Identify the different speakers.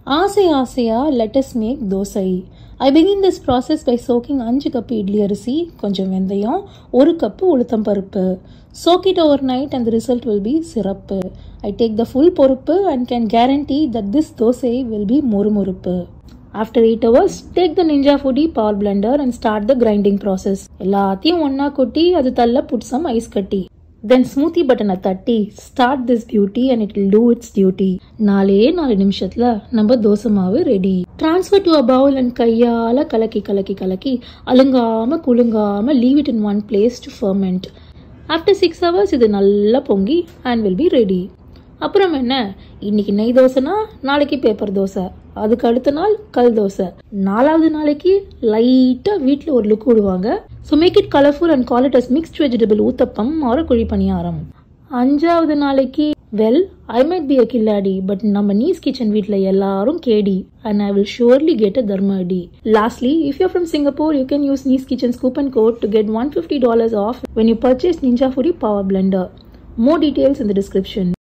Speaker 1: ஆசை ஆசையா let's make dosa I begin this process by soaking அஞ்சு கப்பு இட்லி அரிசி கொஞ்சம் வெந்தயம் ஒரு கப்பு உளுத்தம் பருப்பு soak it overnight and result will be சிறப்பு ஐ டேக் த ஃபுல் பொறுப்பு and can guarantee that this dosa will be மொறுமொறுப்பு after eight hours take the Ninja Foodi power blender and start the grinding process எல்லாத்தையும் ஒன்றா கொட்டி அது தள்ள put some ice கட்டி தென் smoothie பட்டனை தட்டி start this beauty and it will do its duty நாலே நாலு நிமிஷத்துல நம்ம தோசை மாவு ready transfer to a bowl and கையால கலக்கி கலக்கி கலக்கி அலுங்காம குலுங்காம leave it in one place to ferment after six hours இது நல்லா பொங்கி அண்ட் வில் பி ரெடி அப்புறம் என்ன இன்னைக்கு நெய் தோசைனா நாளைக்கு பேப்பர் தோசை அதுக்கு அடுத்த நாள் கல் தோசை நாலாவது நாளைக்கு லைட்டாக வீட்டில் ஒரு லுக் விடுவாங்க so make it colourful and call it as mixed vegetable uttapam ஆர குழி பணியாரம் அஞ்சாவது நாளைக்கு well I might be a கில்லாடி பட் நம்ம நீஸ் கிச்சன் வீட்டில் எல்லாரும் கேடி and I will surely get a தர்ம அடி lastly if you from Singapore you can use Nee's kitchens coupon code to get one fifty dollars off when you purchase Ninja Foodi power blender More details in the description.